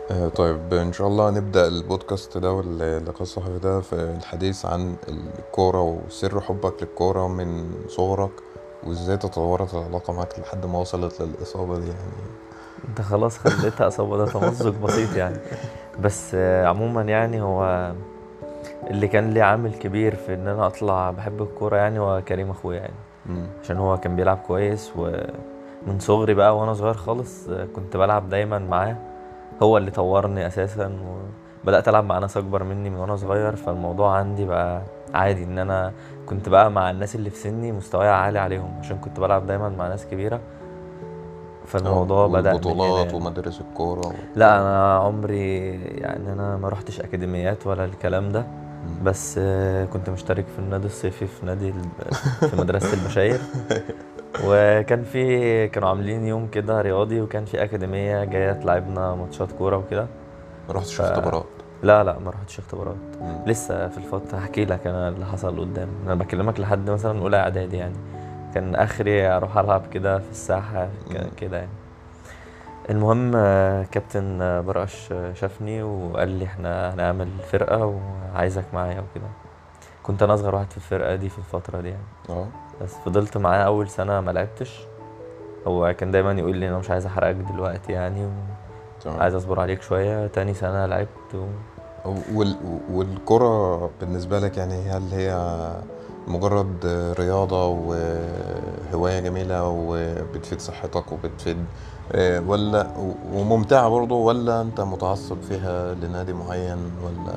آه، طيب إن شاء الله نبدأ البودكاست ده واللقاء الصحفي ده في الحديث عن الكورة وسر حبك للكورة من صغرك وإزاي تطورت العلاقة معاك لحد ما وصلت للإصابة دي يعني انت خلاص خليتها اصابه ده تمزق بسيط يعني بس آه، عموما يعني هو اللي كان ليه عامل كبير في ان انا اطلع بحب الكوره يعني هو كريم اخويا يعني مم. عشان هو كان بيلعب كويس ومن صغري بقى وانا صغير خالص آه، كنت بلعب دايما معاه هو اللي طورني اساسا وبدات العب مع ناس اكبر مني من وانا صغير فالموضوع عندي بقى عادي ان انا كنت بقى مع الناس اللي في سني مستواي عالي عليهم عشان كنت بلعب دايما مع ناس كبيره فالموضوع بدأ من هنا والبطولات يعني. ومدارس الكورة و... لا انا عمري يعني انا ما روحتش اكاديميات ولا الكلام ده مم. بس آه، كنت مشترك في النادي الصيفي في نادي ال- في مدرسة البشاير وكان في كانوا عاملين يوم كده رياضي وكان في أكاديمية جاية تلعبنا ماتشات كورة وكده ما رحتش ف- اختبارات لا لا ما رحتش اختبارات مم. لسه في الفترة هحكي لك أنا اللي حصل قدام أنا بكلمك لحد مثلا أولى إعدادي يعني كان آخري أروح ألعب كده في الساحة ك- مم. كده يعني المهم آه، كابتن آه، برقش آه، شافني وقال لي احنا هنعمل فرقة وعايزك معايا وكده كنت انا اصغر واحد في الفرقة دي في الفترة دي يعني اه بس فضلت معاه اول سنة ما لعبتش هو كان دايما يقول لي انا مش عايز احرقك دلوقتي يعني تمام وعايز اصبر عليك شوية تاني سنة لعبت و... وال... والكرة بالنسبة لك يعني هل هي مجرد رياضة وهواية جميلة وبتفيد صحتك وبتفيد آه، ولا وممتعة برضه ولا أنت متعصب فيها لنادي معين ولا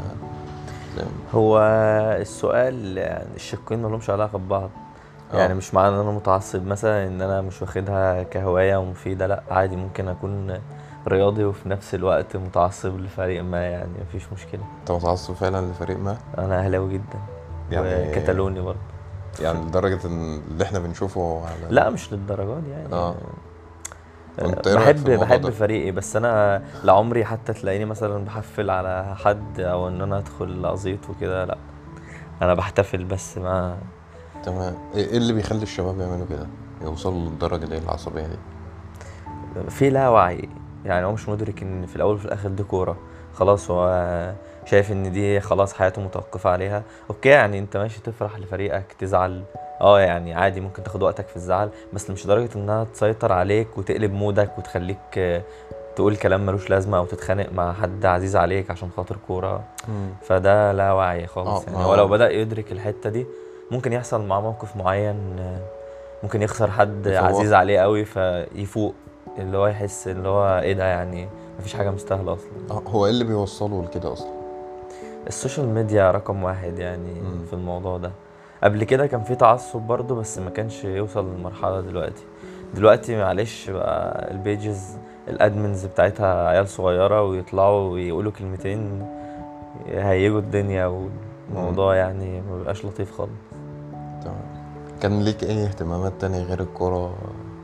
هو السؤال يعني الشقين ملهمش علاقة ببعض آه. يعني مش معنى ان انا متعصب مثلا ان انا مش واخدها كهواية ومفيدة لا عادي ممكن اكون رياضي وفي نفس الوقت متعصب لفريق ما يعني مفيش مشكلة أنت متعصب فعلا لفريق ما انا اهلاوي جدا يعني- وكتالوني برضه يعني لدرجة إن اللي إحنا بنشوفه على لا مش للدرجة دي يعني آه. آه، وأنت إيه رأيك في بحب الموضوع بحب ده؟ فريقي بس انا لعمري حتى تلاقيني مثلا بحفل على حد او ان انا ادخل ازيط وكده لا انا بحتفل بس ما تمام إيه إيه اللي بيخلي الشباب يعملوا كده؟ يوصلوا للدرجة دي العصبية دي؟ في لا وعي يعني هو مش مدرك ان في الاول وفي الاخر دي كوره خلاص هو شايف ان دي خلاص حياته متوقفه عليها اوكي يعني انت ماشي تفرح لفريقك تزعل اه يعني عادي ممكن تاخد وقتك في الزعل بس مش لدرجه انها تسيطر عليك وتقلب مودك وتخليك آه، تقول كلام ملوش لازمه او تتخانق مع حد عزيز عليك عشان خاطر كوره فده لا وعي خالص آه، يعني آه. هو لو بدأ يدرك الحتة دي ممكن يحصل معاه موقف معين آه، ممكن يخسر حد يفوق. عزيز عليه قوي فيفوق اللي هو يحس اللي هو ايه ده يعني مفيش حاجة مستاهلة اصلا آه، هو إيه اللي بيوصله لكده أصلا؟ السوشيال ميديا رقم واحد يعني مم. في الموضوع ده قبل كده كان في تعصب برضه بس ما كانش يوصل للمرحلة دلوقتي دلوقتي معلش بقى البيجز الادمنز بتاعتها عيال صغيرة ويطلعوا ويقولوا كلمتين هيجوا الدنيا والموضوع يعني ما بيبقاش لطيف خالص تمام كان ليك أي اهتمامات تانية غير الكورة؟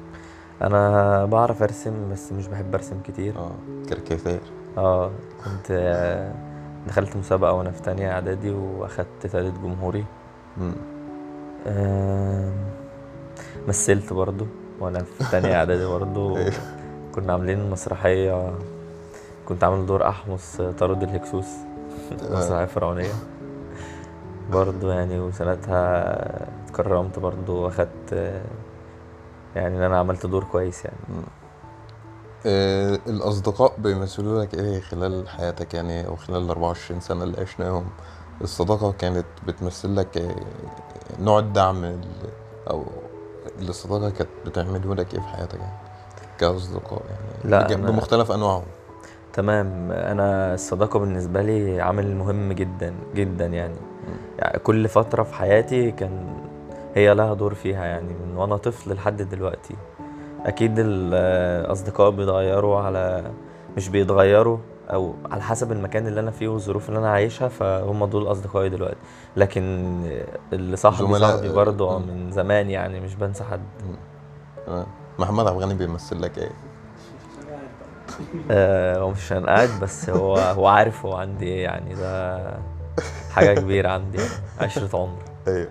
انا بعرف ارسم بس مش بحب ارسم كتير اه كركاتير اه كنت آه، دخلت مسابقة وانا في تانية اعدادي واخدت تالت جمهوري مم. آم، مثلت برضو وانا في تانية اعدادي برضو أيوة. كنا عاملين مسرحية كنت عامل دور احمس طارد الهكسوس مسرحية فرعونية برضو يعني وسنتها اتكرمت برضو واخدت آه، يعني ان انا عملت دور كويس يعني آه الأصدقاء بيمثلوا لك إيه خلال حياتك يعني أو خلال ال 24 سنة اللي عشناهم الصداقة كانت بتمثل لك آه، نوع الدعم ال- أو اللي الصداقة كانت بتعمله لك إيه في حياتك يعني كأصدقاء يعني لا، بج- أنا- بمختلف أنواعهم تمام انا الصداقه بالنسبه لي عامل مهم جدا جدا يعني, يعني كل فتره في حياتي كان هي لها دور فيها يعني من وانا طفل لحد دلوقتي اكيد الاصدقاء بيتغيروا على مش بيتغيروا او على حسب المكان اللي انا فيه والظروف اللي انا عايشها فهم دول اصدقائي دلوقتي لكن اللي صاحبي زملاء- صاحبي برضه مم. من زمان يعني مش بنسى حد تمام محمد عبد الغني بيمثل لك إيه آه، هو مش عشان قاعد بس هو هو عارف هو عندي ايه يعني ده حاجة كبيرة عندي يعني عشرة عمر أيوه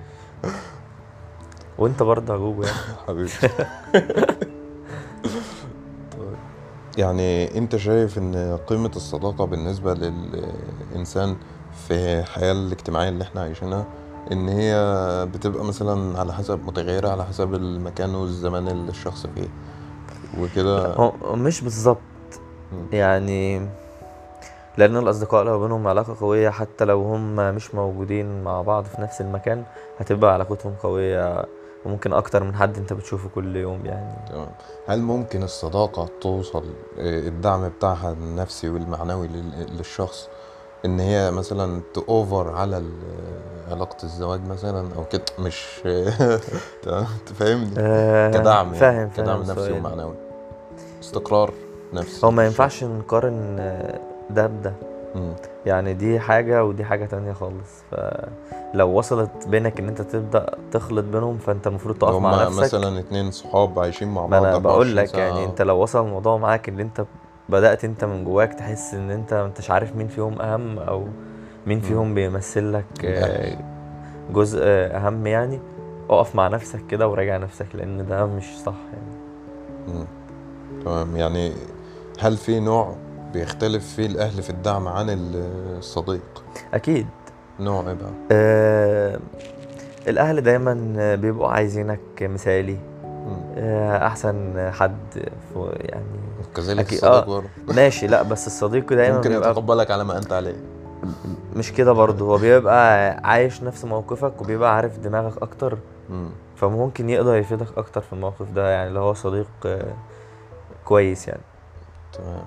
وانت برضه يا جوجو يعني حبيبي يعني انت شايف ان قيمة الصداقة بالنسبة للإنسان في الحياة الاجتماعية اللي احنا عايشينها ان هي بتبقى مثلا على حسب متغيرة على حسب المكان والزمان اللي الشخص فيه وكده هو هو مش بالظبط مم. يعني لأن الأصدقاء لو بينهم علاقة قوية حتى لو هم مش موجودين مع بعض في نفس المكان هتبقى علاقتهم قوية وممكن أكتر من حد أنت بتشوفه كل يوم يعني تمام هل ممكن الصداقة توصل آه، الدعم بتاعها النفسي والمعنوي لل- للشخص ان هي مثلا تأوفر على ال- علاقة الزواج مثلا او كده مش تمام تفهمني آه، كدعم فاهم يعني فاهم كدعم نفسي السؤال ومعنوي استقرار نفسي هو ما للشخص. ينفعش نقارن آه، ده بده مم. يعني دي حاجة ودي حاجة تانية خالص فلو وصلت بينك ان انت تبدأ تخلط بينهم فانت المفروض تقف مع هما نفسك مثلا اتنين صحاب عايشين مع ما بعض انا 24 بقول لك ساعة يعني انت لو وصل الموضوع معاك ان انت بدأت انت من جواك تحس ان انت مش عارف مين فيهم اهم او مين مم. فيهم بيمثل لك آه، الأهل. جزء اهم يعني اقف مع نفسك كده وراجع نفسك لان ده مش صح يعني مم. تمام يعني هل في نوع بيختلف فيه الأهل في الدعم عن الصديق اكيد نوع ايه بقى؟ آه الاهل دايما بيبقوا عايزينك مثالي مم. آه، احسن حد في يعني كذلك أكيد- الصديق آه. برضه ماشي لا بس الصديق دايما ممكن بيبقى يتقبلك على ما أنت عليه مش كده برضه هو بيبقى عايش نفس موقفك وبيبقى عارف دماغك اكتر مم. فممكن يقدر يفيدك اكتر في الموقف ده يعني اللي هو صديق آه، كويس يعني تمام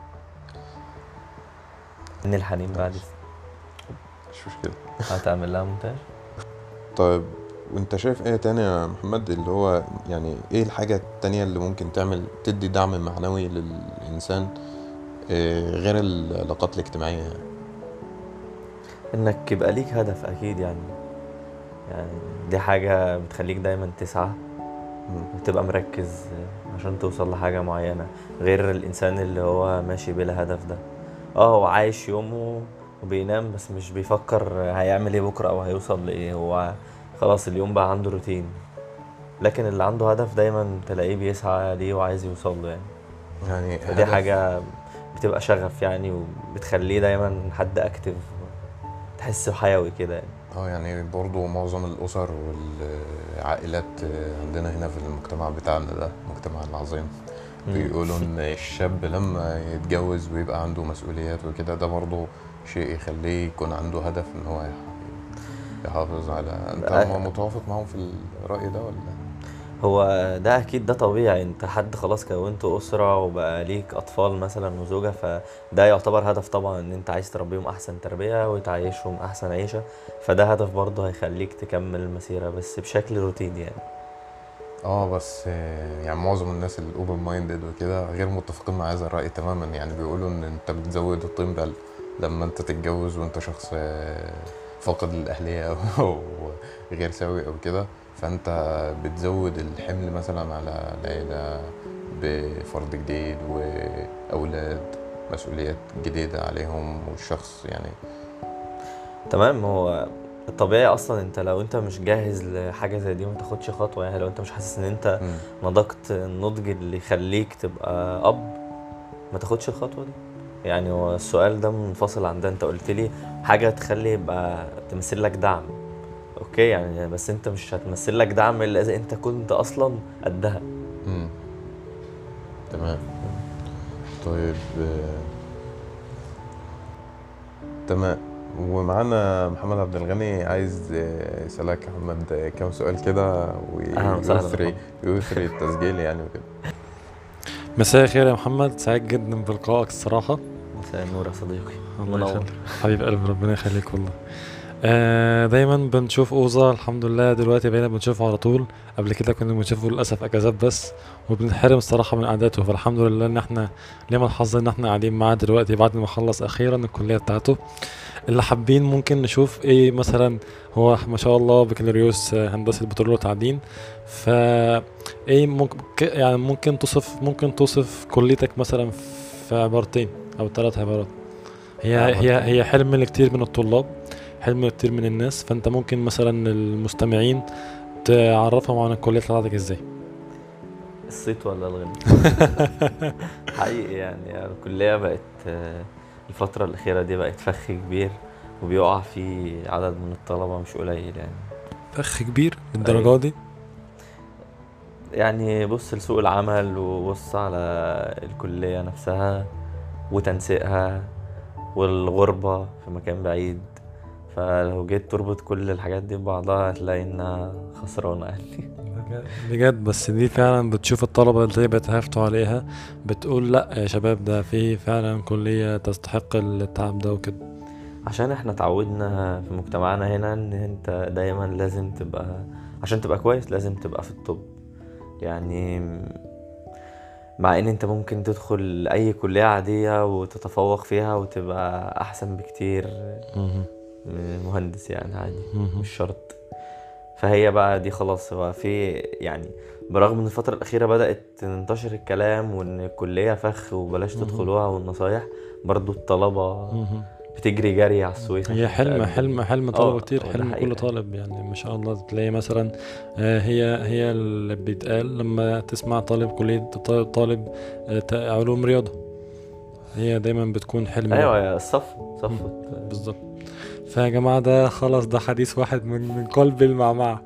ان الحنين بعد مش مشكلة هتعمل لها مونتاج طيب وانت شايف ايه تاني يا محمد اللي هو يعني ايه الحاجة التانية اللي ممكن تعمل تدي دعم معنوي للإنسان آه، غير العلاقات الاجتماعية يعني انك يبقى ليك هدف اكيد يعني يعني دي حاجة بتخليك دايما تسعى مم. وتبقى مركز آه، عشان توصل لحاجة معينة غير الإنسان اللي هو ماشي بلا هدف ده اه هو عايش يومه وبينام بس مش بيفكر هيعمل ايه بكرة أو هيوصل لإيه هو خلاص اليوم بقى عنده روتين لكن اللي عنده هدف دايما تلاقيه بيسعى ليه وعايز يوصل له يعني يعني فدي هدف- حاجة بتبقى شغف يعني وبتخليه دايما حد أكتف تحسه حيوي كده يعني اه يعني برضو معظم الأسر والعائلات عندنا هنا في المجتمع بتاعنا ده المجتمع العظيم مم. بيقولوا إن الشاب لما يتجوز ويبقى عنده مسؤوليات وكده ده برضو شيء يخليه يكون عنده هدف إن هو يح- يحافظ على أنت بقى- متوافق معاهم في الرأي ده ولا؟ هو ده اكيد ده طبيعي انت حد خلاص كونت اسره وبقى ليك اطفال مثلا وزوجه فده يعتبر هدف طبعا ان انت عايز تربيهم احسن تربيه وتعيشهم احسن عيشه فده هدف برضه هيخليك تكمل المسيره بس بشكل روتيني يعني اه بس آه، يعني معظم الناس الاوبن مايندد وكده غير متفقين مع هذا الرأي تماما يعني بيقولوا ان انت بتزود الطين بل لما انت تتجوز وانت شخص آه، فاقد للأهلية او أو غير سوي او كده فانت بتزود الحمل مثلا على العيلة بفرد جديد واولاد مسؤوليات جديدة عليهم والشخص يعني تمام هو الطبيعي اصلا انت لو انت مش جاهز لحاجه زي دي ما تاخدش خطوه يعني لو انت مش حاسس ان انت مم. نضجت النضج اللي يخليك تبقى اب ما تاخدش الخطوه دي يعني هو السؤال ده منفصل عن ده انت قلت لي حاجه تخلي يبقى تمثل لك دعم اوكي يعني بس انت مش هتمثل لك دعم الا اذا انت كنت اصلا قدها مم. تمام طيب آه، تمام ومعانا محمد عبد الغني عايز آه، يسألك يا محمد آه، كام سؤال كده أهلا وسهلا ويثري محمد. يثري التسجيل يعني وكده مساء الخير يا محمد سعيد جدا بلقائك الصراحة مساء النور يا صديقي الله منور. يخليك حبيب قلبي ربنا يخليك والله آه دايما بنشوف أوزا الحمد لله دلوقتي بقينا بنشوفه على طول قبل كده كنا بنشوفه للأسف أجازات بس وبنحرم الصراحة من قعداته فالحمد لله إن احنا لينا الحظ إن احنا قاعدين معاه دلوقتي بعد ما خلص أخيرا الكلية بتاعته اللي حابين ممكن نشوف ايه مثلا هو ما شاء الله بكالوريوس آه، هندسة بترول وتعدين ف ايه ممكن ك- يعني ممكن توصف ممكن توصف كليتك مثلا في عبارتين او ثلاث عبارات هي عبارتين. هي هي حلم لكتير من الطلاب حلم لكتير من الناس فانت ممكن مثلا المستمعين تعرفهم عن الكلية بتاعتك ازاي الصيت ولا الغنى حقيقي يعني, يعني الكلية بقت آه، الفترة الأخيرة دي بقت فخ كبير وبيقع فيه عدد من الطلبة مش قليل يعني فخ كبير للدرجه دي يعني بص لسوق العمل وبص على الكلية نفسها وتنسيقها والغربة في مكان بعيد فلو جيت تربط كل الحاجات دي ببعضها هتلاقي انها خسرانة يعني بجد بس دي فعلا بتشوف الطلبة اللي بيتهافتوا عليها بتقول لا يا شباب ده في فعلا كلية تستحق التعب ده وكده عشان احنا اتعودنا في مجتمعنا هنا ان انت دايما لازم تبقى عشان تبقى كويس لازم تبقى في الطب يعني مع ان انت ممكن تدخل اي كلية عادية وتتفوق فيها وتبقى احسن بكتير مهم. من مهندس يعني عادي مهم. مش شرط فهي بقى دي خلاص هو في يعني برغم ان الفترة الأخيرة بدأت تنتشر الكلام وإن الكلية فخ وبلاش مهم. تدخلوها والنصايح برضو الطلبة مهم. بتجري جري على السويس هي عشان حلم تقدم. حلم حلم طلبة آه، كتير ده حلم كل حقيقة. طالب يعني ما شاء الله تلاقي مثلا آه، هي هي اللي بيتقال لما تسمع طالب كلية طالب, طالب آه، تا- علوم رياضة هي دايما بتكون حلم أيوة يا الصفو صفوة بالظبط فيا جماعة ده خلاص ده حديث واحد من من قلب المعمعة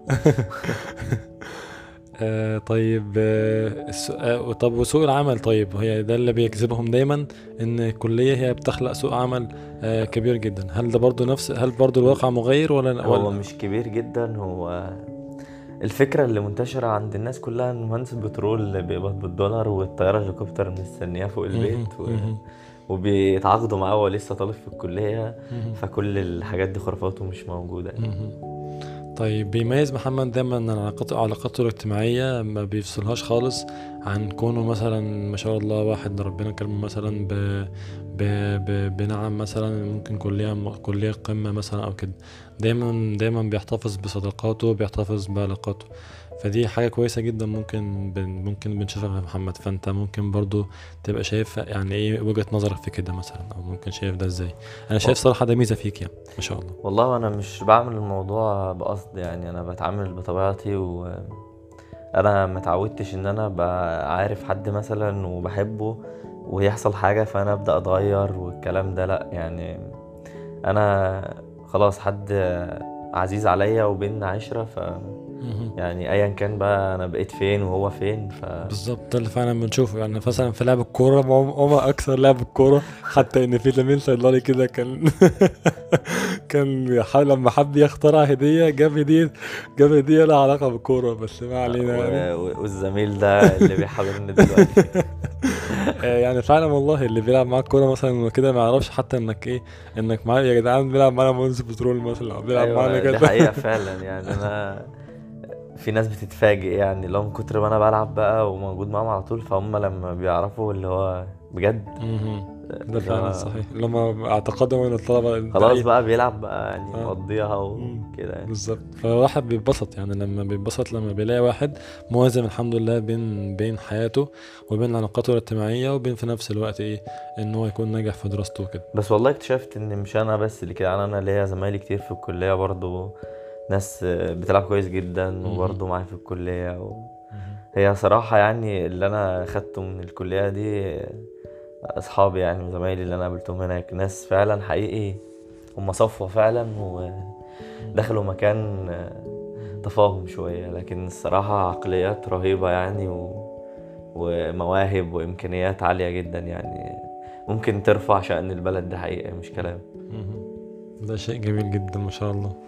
آه طيب آه الس- آه طب وسوق العمل طيب هي ده اللي بيجذبهم دايما ان الكلية هي بتخلق سوق عمل آه كبير جدا هل ده برضو نفس هل برضو الواقع مغير ولا هو ولا مش كبير جدا هو الفكرة اللي منتشرة عند الناس كلها ان مهندس البترول اللي بيقبض بالدولار والطيارة الهليكوبتر مستنياه فوق البيت و... مهم. وبيتعاقدوا معاه وهو لسه طالب في الكلية مهم. فكل الحاجات دي خرافات ومش موجودة يعني. مهم. طيب بيميز محمد دايما ان علاقاته علاقاته الاجتماعية ما بيفصلهاش خالص عن كونه مثلا ما شاء الله واحد ربنا كرمه مثلا ب... ب... ب... بنعم مثلا ممكن كلية كلية قمة مثلا او كده دايما دايما بيحتفظ بصداقاته بيحتفظ بعلاقاته فدي حاجة كويسة جدا ممكن بن... ممكن بنشوفها في محمد فانت ممكن برضو تبقى شايف يعني ايه وجهة نظرك في كده مثلا او ممكن شايف ده ازاي انا شايف صراحة ده ميزة فيك يعني ما شاء الله والله انا مش بعمل الموضوع بقصد يعني انا بتعامل بطبيعتي و انا ما اتعودتش ان انا ابقى عارف حد مثلا وبحبه ويحصل حاجة فانا ابدا اتغير والكلام ده لا يعني انا خلاص حد عزيز عليا وبيننا عشرة ف مهم. يعني ايا كان بقى انا بقيت فين وهو فين ف بالظبط ده اللي فعلا بنشوفه يعني مثلا في لعب الكورة ما هو- وما أكثر لعب الكورة حتى إن في زميل صيدلي كده كان كان ح- لما حب يخترع هدية جاب هدية جاب هدية لها علاقة بالكورة بس ما علينا يعني و- و- والزميل ده اللي بيحاورني دلوقتي آه، يعني فعلا والله اللي بيلعب معاك كورة مثلا كده ما يعرفش حتى إنك إيه إنك معاه يا جدعان بيلعب معانا مهندس بترول مثلا أو بيلعب معانا ايوه دي كده حقيقة فعلا يعني انا في ناس بتتفاجئ يعني لو من كتر ما انا بلعب بقى وموجود معاهم على طول فهم لما بيعرفوا اللي هو بجد مهم. ده اللي فعلا هو صحيح لما اعتقادهم ان الطلبه خلاص التعليم- بقى بيلعب بقى يعني آه. مقضيها مم. وكده يعني بالظبط فالواحد بيتبسط يعني لما بيتبسط لما بيلاقي واحد موازن الحمد لله بين بين حياته وبين علاقاته الاجتماعيه وبين في نفس الوقت ايه ان هو يكون ناجح في دراسته وكده بس والله اكتشفت ان مش انا بس اللي كده يعني انا ليا زمايلي كتير في الكلية برضو ناس بتلعب كويس جدا مهم. وبرضو معايا في الكلية و... هي صراحة يعني اللي أنا خدته من الكلية دي أصحابي يعني وزمايلي اللي أنا قابلتهم هناك ناس فعلا حقيقي هم صفوة فعلا ودخلوا مكان تفاهم شوية لكن الصراحة عقليات رهيبة يعني و... ومواهب وإمكانيات عالية جدا يعني ممكن ترفع شأن البلد ده حقيقة مش كلام مهم. ده شيء جميل جدا ما شاء الله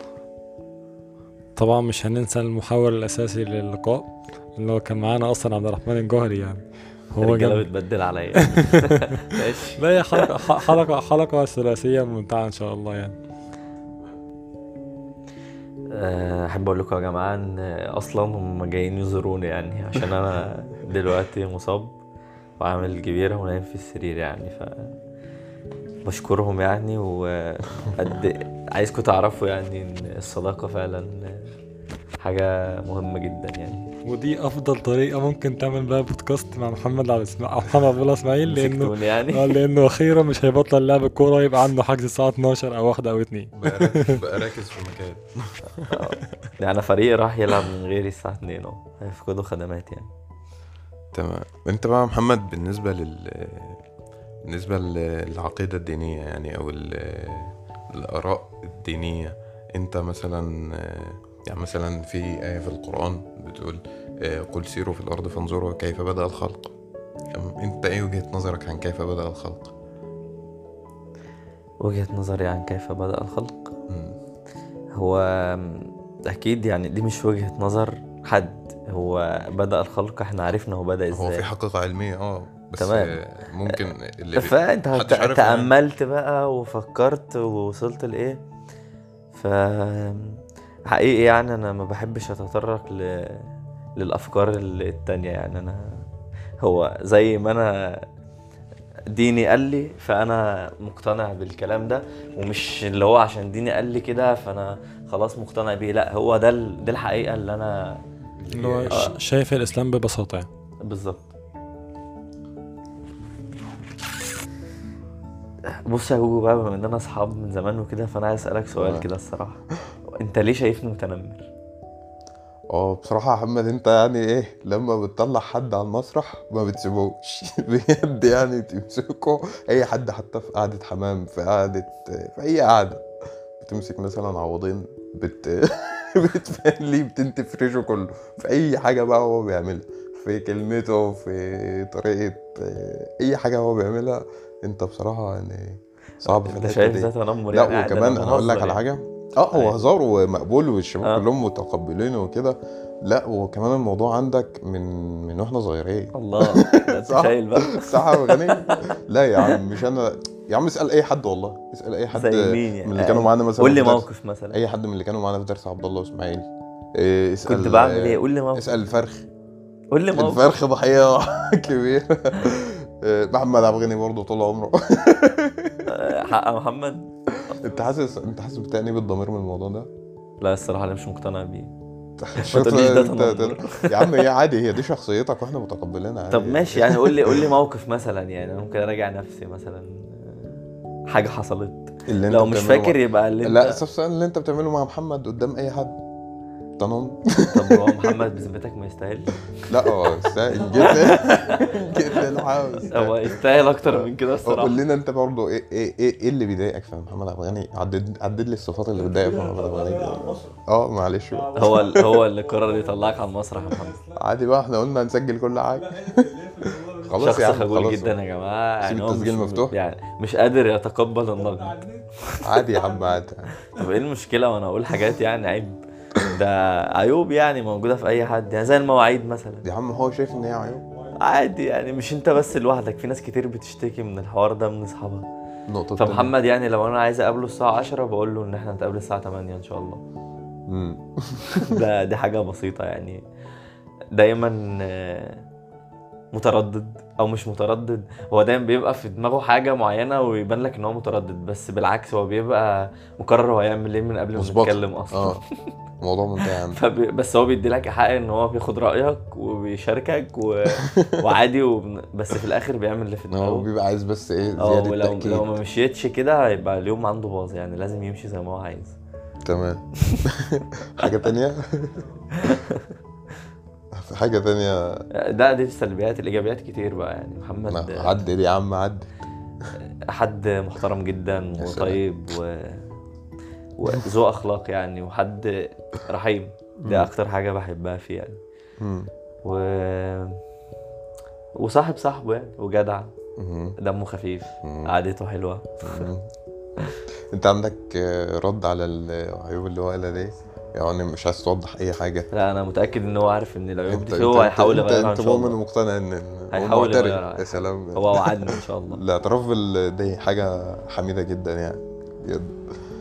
طبعا مش هننسى المحاور الاساسي للقاء اللي هو كان معانا اصلا عبد الرحمن الجوهري يعني هو الرجالة جنب بتبدل عليا ماشي لا هي حلقه ح- حلقه حلقه ثلاثيه ممتعه ان شاء الله يعني أه، احب اقول لكم يا جماعه ان اصلا هم جايين يزوروني يعني عشان انا دلوقتي مصاب وعامل كبيره ونايم في السرير يعني ف بشكرهم يعني وقد عايزكم تعرفوا يعني ان الصداقه فعلا حاجه مهمه جدا يعني ودي افضل طريقه ممكن تعمل بيها بودكاست مع محمد عبد اسماعيل محمد عبد الله اسماعيل لانه مسكتوني يعني اه لانه اخيرا مش هيبطل لعب الكوره يبقى عنده حجز الساعه 12 او واحدة او اتنين بقى راكز بقى راكز في مكان يعني انا فريق راح يلعب من غيري الساعه 2 اهو هيفقدوا خدمات يعني تمام انت بقى يا محمد بالنسبة لل بالنسبة للعقيدة الدينية يعني او ال- الآراء الدينية انت مثلا يعني مثلا في آية في القرآن بتقول آه، قل سيروا في الأرض فانظروا كيف بدأ الخلق أم- انت ايه وجهة نظرك عن كيف بدأ الخلق؟ وجهة نظري عن كيف بدأ الخلق مم. هو أكيد يعني دي مش وجهة نظر حد هو بدأ الخلق احنا عرفنا هو بدأ هو في ازاي حقيقة علمية اه بس تمام. آه، ممكن اللي بي- فانت محدش عارف تأملت بقى وفكرت ووصلت لإيه ف حقيقي يعني أنا ما بحبش أتطرق ل... للأفكار التانية يعني أنا هو زي ما أنا ديني قال لي فأنا مقتنع بالكلام ده ومش اللي هو عشان ديني قال لي كده فأنا خلاص مقتنع بيه لا هو ده ال... دي الحقيقة اللي أنا اللي هو ش- شايف الاسلام ببساطه يعني بالظبط بص يا جوجو بقى بما اننا اصحاب من زمان وكده فانا عايز اسالك سؤال آه. كده الصراحه انت ليه شايفني متنمر اه بصراحة يا محمد انت يعني ايه لما بتطلع حد على المسرح ما بتسيبوش بجد يعني تمسكه اي حد حتى في قعدة حمام في قعدة في اي قعدة بتمسك مثلا عوضين بت بتفلي بتنتف ريشه كله في اي حاجة بقى هو بيعملها في كلمته في طريقة اي حاجة هو بيعملها انت بصراحة يعني صعب في انت الحتة شايف دي ده تنمر لا يعني عادي، وكمان انا اقول لك بهزر على يعني. حاجه اه هو أيوة. هزار ومقبول والشباب آه. كلهم متقبلينه وكده لا وكمان الموضوع عندك من من واحنا صغيرين الله ده انت صح. شايل بقى صح يا غني لا يا عم مش انا يا عم اسال اي حد والله اسال اي حد زي مين يعني من اللي كانوا معانا مثلا قول لي في درس- موقف مثلا اي حد من اللي كانوا معانا في درس عبد الله واسماعيل إيه اسال كنت بعمل ايه قول لي موقف اسال الفرخ قول لي موقف الفرخ ضحيه كبيره إيه، محمد عبد الغني برضه طول عمره آه، حق محمد انت حاسس انت حاسس بتأنيب الضمير من الموضوع ده؟ لا الصراحه انا مش مقتنع بيه شوف تقوليش ده انت- تنمر. يا عم هي عادي هي دي شخصيتك واحنا متقبلينها عادي طب ماشي يعني قول لي قول لي موقف مثلا يعني انا ممكن اراجع نفسي مثلا آه، حاجه حصلت اللي انت لو مش بتعمله فاكر مع... يبقى اللي لا انت اساسا اللي انت بتعمله مع محمد قدام اي حد تمام طب هو محمد بذمتك ما يستاهلش لا هو يستاهل جدا جدا عاوز هو يستاهل اكتر من كده الصراحه قول لنا انت برضه ايه ايه ايه ايه اللي بيضايقك في محمد عبد الغني عدد عدد لي الصفات اللي بتضايقك في محمد عبد الغني اه معلش بقى. هو ال- هو اللي قرر يطلعك على المسرح يا محمد عادي بقى احنا قلنا هنسجل كل حاجه خلاص شخص يا عم خجول خلاص جدا يا جماعه سيب يعني هو التسجيل مش مفتوح. يعني مش قادر يتقبل النقد عادي يا عم عادي طب ايه المشكله وانا اقول حاجات يعني عيب ده عيوب يعني موجوده في اي حد يعني زي المواعيد مثلا يا عم هو شايف ان هي عيوب عادي يعني مش انت بس لوحدك في ناس كتير بتشتكي من الحوار ده من اصحابها النقطه التانية. فمحمد يعني لو انا عايز اقابله الساعه 10 بقول له ان احنا نتقابل الساعه 8 ان شاء الله مم. ده دي حاجه بسيطه يعني دايما آه، متردد او مش متردد هو دايما بيبقى في دماغه حاجه معينه ويبان لك ان هو متردد بس بالعكس هو بيبقى مقرر هو هيعمل ايه من قبل ما مسبقاً. نتكلم اصلا اه موضوع منتهي عنده فبي... بس هو بيدي لك حق ان هو بياخد رايك وبيشاركك و... وعادي وبن... بس في الاخر بيعمل اللي في هو دماغه بيبقى عايز بس ايه اه زياده ولو تاكيد لو ما مشيتش كده هيبقى اليوم عنده باظ يعني لازم يمشي زي ما هو عايز تمام حاجه تانية في حاجه تانية ده دي السلبيات الايجابيات كتير بقى يعني محمد ما- عدل يا عم عدل حد محترم جدا يا سلام. وطيب و وذو اخلاق يعني وحد رحيم دي مم. اكتر حاجه بحبها فيه يعني مم. و وصاحب صاحبه يعني وجدع مم. دمه خفيف مم. قعدته حلوه مم. انت عندك آه، رد على العيوب اللي هو قالها دي يعني مش عايز توضح اي حاجه لا انا متاكد ان هو عارف ان العيوب انت دي هو هيحاول انت, يغيرها ان انت شاء مؤمن الله ومقتنع ان إن- هيحاول ومعترف. يغيرها. يا سلام هو وعدني ان شاء الله الاعتراف بال- دي حاجه حميده جدا يعني بجد